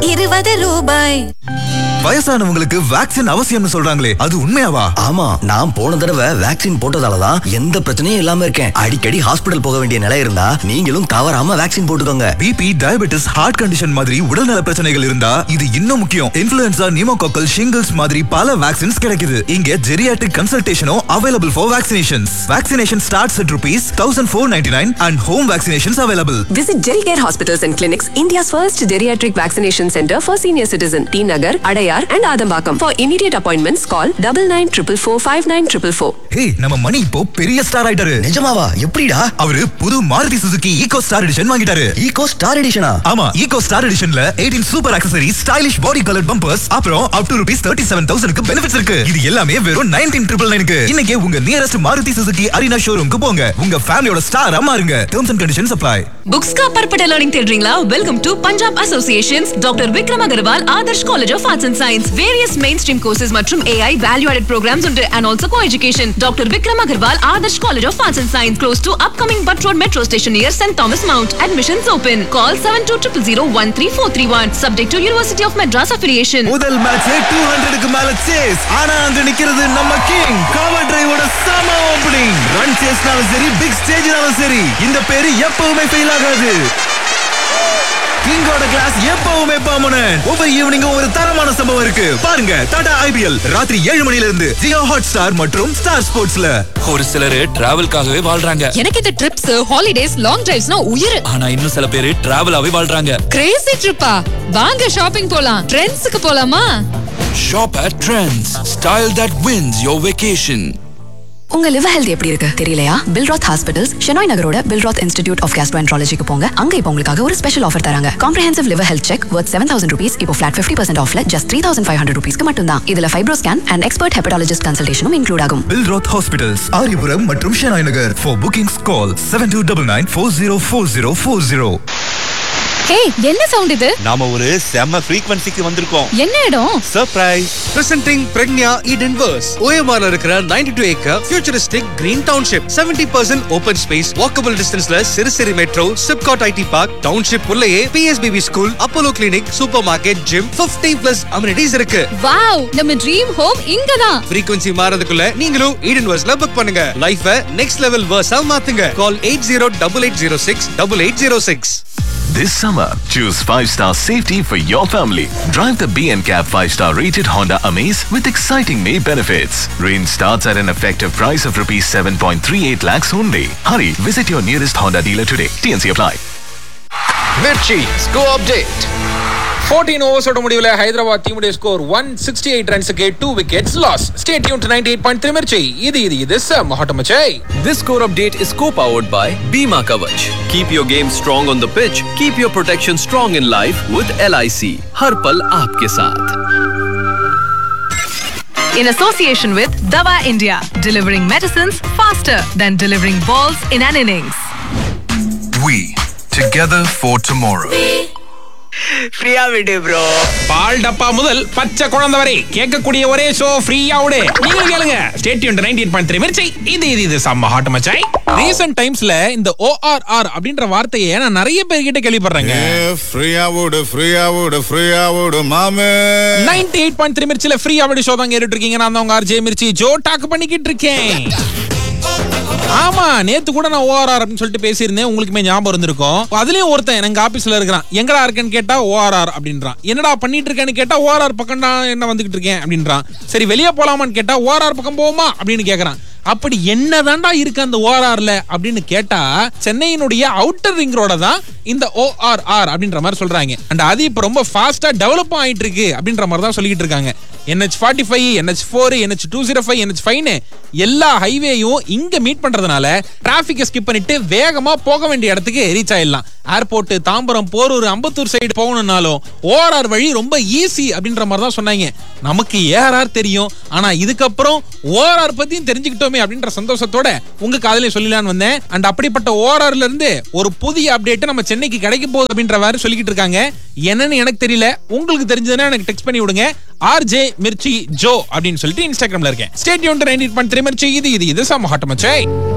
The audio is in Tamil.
இருபது ரூபாய் வயசானவங்களுக்கு வேக்சின் அவசியம்னு சொல்றாங்களே அது உண்மையாவா ஆமா நான் போன தடவை வேக்சின் போட்டதாலதான் எந்த பிரச்சனையும் இல்லாம இருக்கேன் அடிக்கடி ஹாஸ்பிடல் போக வேண்டிய நிலை இருந்தா நீங்களும் தவறாம வேக்சின் போட்டுக்கோங்க பிபி டயபெட்டிஸ் ஹார்ட் கண்டிஷன் மாதிரி உடல்நல பிரச்சனைகள் இருந்தா இது இன்னும் முக்கியம் இன்ஃபுளுன்சா நியூமோகாக்கல் ஷிங்கிள்ஸ் மாதிரி பல வேக்சின்ஸ் கிடைக்குது இங்க ஜெரியாட்ரிக் கன்சல்டேஷனும் available for vaccinations vaccination starts at rupees thousand four ninety nine and home vaccinations available Visit Gericare Hospitals and Clinics, India's first geriatric vaccination center for senior citizen. T Nagar, Adayar, and Adambakam. For immediate appointments, call double nine triple four five nine triple four. ஹே நம்ம மணி இப்போ பெரிய ஸ்டார் ஆயிட்டாரு நிஜமாவா எப்படிடா அவரு புது Maruti Suzuki Eeco star edition வாங்கிட்டாரு ஈகோ ஸ்டார் எடிஷனா ஆமா ஈகோ ஸ்டார் எடிஷன்ல 18 super accessories stylish body colour bumpers அப்புறம் up to rupees thirty seven தௌசண்ட்க்கு பெனிஃபிட்ஸ் இருக்கு இது எல்லாமே வெறும் நைன்டீன் ட்ரிபிள் நைனுக்கு இன்னைக்கே உங்க நியரஸ்ட் மாருதி சுசுகி அரினா ஷோரூம்க்கு போங்க உங்க ஃபேமிலியோட ஸ்டார் மாறுங்க terms and conditions apply books का परपटा लर्निंग தேடுறீங்களா welcome to Punjab associations doctor Vikram Agarwal Adarsh college of arts and science various mainstream courses மற்றும் ஏஐ வேல்யூ ஆடட் ப்ரோக்ராம்ஸ் உண்டு and also coeducation doctor Vikram Agarwal Adarsh college of arts and science close to upcoming Butt road metro station near Saint Thomas Mount admissions open call seven two triple zero one three four three one subject to university of Madras affiliation முதல் மேட்ச் டூ ஹண்ட்ரடுக்கு மேல சேஸ் ஆனா அங்க நிக்கிறது நம்ம கிங் கவர் டிரைவோட சம ஓப்பனிங் ரன் சேஸ்னாலும் சரி பிக் ஸ்டேஜ்னாலும் சரி இந்த பேரு எப்பவுமே ஃபெயில் ஆகாது கிங்கோட கிளாஸ் எப்பவுமே பர்மனன்ட் ஒவ்வொரு ஈவினிங்கும் ஒரு தரமான சம்பவம் இருக்கு பாருங்க டாடா ஐபிஎல் ராத்திரி ஏழு மணில இருந்து ஜியோ ஹாட் ஸ்டார் மற்றும் ஸ்டார் ஸ்போர்ட்ஸ்ல ஒரு சிலர் டிராவல்காகவே வாழ்றாங்க எனக்கு இந்த ட்ரிப்ஸ் ஹாலிடேஸ் லாங் டிரைவ்ஸ்னா உயிர் ஆனா இன்னும் சில பேர் டிராவலாவே வாழ்றாங்க கிரேசி ட்ரிப்பா வாங்க ஷாப்பிங் போலாம் ட்ரெண்ட்ஸுக்கு போலாமா shop at Trends style that wins your vacation உங்க லிவர் ஹெல்த் எப்படி இருக்கு தெரியலையா பில்ராத் ஹாஸ்பிட்டல்ஸ் ஷெனாய் நகரோட பில்ராத் இன்ஸ்டிடியூட் ஆஃப் கேஸ்ட்ரோஎன்ட்ராலஜிக்கு போங்க அங்க இப்போ உங்களுக்காக ஒரு ஸ்பெஷல் ஆஃபர் தராங்க comprehensive liver health check worth seven thousand rupees இப்போ ஃபிளாட் ஃபிஃப்டி பர்சன்ட் ஆஃப்ல just three thousand five hundred ருபீஸ்க்கு மட்டும் தான் இதுல fibro scan and expert hepatologist கன்சல்டேஷனும் இன்க்ளூட் ஆகும் பில்ராத் ஹாஸ்பிட்டல்ஸ் ஆரியபுரம் மற்றும் ஷெனாய் நகர் for bookings call seven two double nine four zero four zero four zero ஹே என்ன சவுண்ட் இது நாம ஒரு செம்ம ஃப்ரீக்வன்சிக்கு வந்திருக்கோம் என்ன இடம் surprise Presenting Pregnia Eden Verse. OMR ல இருக்கிற 92 acre futuristic green township. 70% open space, walkable distanceல சிறுசிறு metro, SIPCOT IT park, township உள்ளேயே PSBB school, Apollo clinic, supermarket, gym, 50 plus amenities இருக்கு. வாவ் நம்ம ட்ரீம் ஹோம் இங்கதான் frequency மாறதுக்குள்ள நீங்களும் Eden Verseல புக் பண்ணுங்க. லைஃப நெக்ஸ்ட் லெவல் verse மாத்துங்க. Call 808806 8806. This summer, choose 5-star safety for your family. Drive the B&Cab 5-star rated Honda Amaze with exciting May benefits. Range starts at an effective price of rupees 7.38 lakhs only. Hurry, visit your nearest Honda dealer today. TNC apply. Mirchi score update 14 ஓவர்ஸோட முடிவில் ஹைதராபாத் டீமுடைய ஸ்கோர் ஒன் சிக்ஸ்டி எயிட் ரன்ஸுக்கு two wickets loss stay tuned ninety eight point three Mirchi இது இது இது செம்ம ஹாட்டம் மச்சை This score update is co-powered by Bima Kavach. Keep your game strong on the pitch. Keep your protection strong in life with LIC. हर पल आपके साथ. In association with Dava India, delivering medicines faster than delivering balls in an innings. We together for tomorrow. ஃப்ரீயா விடு ப்ரோ பால் டப்பா முதல் பச்சை குழந்தை வரை கேட்கக்கூடிய ஒரே ஷோ ஃப்ரீயா விடு நீங்க கேளுங்க stay tuned ninety eight point three Mirchi இது இது இது செம்ம ஹாட்டம் மச்சை ரீசெண்ட் டைம்ஸ்ல இந்த ஓஆர்ஆர் அப்படின்ற வார்த்தையை நான் நிறைய பேர்கிட்ட கேள்விப்படுறேங்க ஃப்ரீயா விடு ஃப்ரீயா விடு ஃப்ரீயா விடு மாமே நைன்டி எயிட் பாயிண்ட் த்ரீ மிர்ச்சில ஃப்ரீயா விடு ஷோ தான் கேட்டுட்டு இருக்கீங்க நான் தான் உங்க ஆர்ஜே மிர்ச்சி ஜோ டாக் பண்ணிக்கிட்டு இருக்கேன் ஆமா நேத்து கூட நான் ஓஆர்ஆர் அப்படின்னு சொல்லிட்டு பேசியிருந்தேன் உங்களுக்குமே ஞாபகம் இருந்திருக்கும் அதுலயும் ஒருத்தன் எங்க ஆபீஸ்ல இருக்கிறான் எங்கடா இருக்கேன்னு கேட்டா ஓஆர்ஆர் அப்படின்றான் என்னடா பண்ணிட்டு இருக்கேன்னு கேட்டா ஓஆர்ஆர் பக்கம் தான் என்ன வந்துகிட்டு இருக்கேன் அப்படின்றான் சரி வெளியே போலாமான்னு கேட்டா ஓஆர்ஆர் பக்கம் போவோமா அப்படின்னு கேக்குறான் அப்படி என்னதான்டா இருக்கு அந்த ஓஆர்ஆர்ல அப்படின்னு கேட்டா சென்னையினுடைய அவுட்டர் ரிங் ரோட தான் இந்த ஓஆர்ஆர் அப்படின்ற மாதிரி சொல்றாங்க அண்ட் அது இப்ப ரொம்ப ஃபாஸ்டா டெவலப் ஆயிட்டு இருக்கு அப்படின்ற மாதிரி தான் சொல்லிட்டு இருக்காங்க NH forty five NH four NH two zero five NH ஃபைவ்னு எல்லா ஹைவேயும் இங்க மீட் பண்றதுனால டிராபிக்கை ஸ்கிப் பண்ணிட்டு வேகமா போக வேண்டிய இடத்துக்கு ரீச் ஆயிடலாம் ஏர்போர்ட் தாம்பரம் போரூர் அம்பத்தூர் சைடு போகணும்னாலும் ஓஆர்ஆர் வழி ரொம்ப ஈஸி அப்படின்ற மாதிரி தான் சொன்னாங்க நமக்கு ஏஆர்ஆர் தெரியும் ஆனா இதுக்கப்புறம் ஓஆர்ஆர் பத்தியும் தெரிஞ்சுக்கிட்டோமே அப்படின்ற சந்தோஷத்தோட உங்க காதலையும் சொல்லலான்னு வந்தேன் அண்ட் அப்படிப்பட்ட ஓஆர்ஆர்ல இருந்து ஒரு புதிய அப்டேட் நம்ம சென்னைக்கு கிடைக்க போகுது அப்படின்ற மாதிரி சொல்லிக்கிட்டு இருக்காங்க என்னன்னு எனக்கு தெரியல உங்களுக்கு தெரிஞ்சதுன்னா எனக்கு டெக்ஸ்ட் பண்ணி விடுங்க ஆர்ஜே மிர்ச்சி ஜோ அப்படின்னு சொல்லிட்டு இன்ஸ்டாகிராம்ல இருக்கேன் ஸ்டேட் யூன் நைன்டீன் பாயிண்ட் த்ரீ மிர்ச்சி இது இது இது சம ஹாட்டம் மச்சை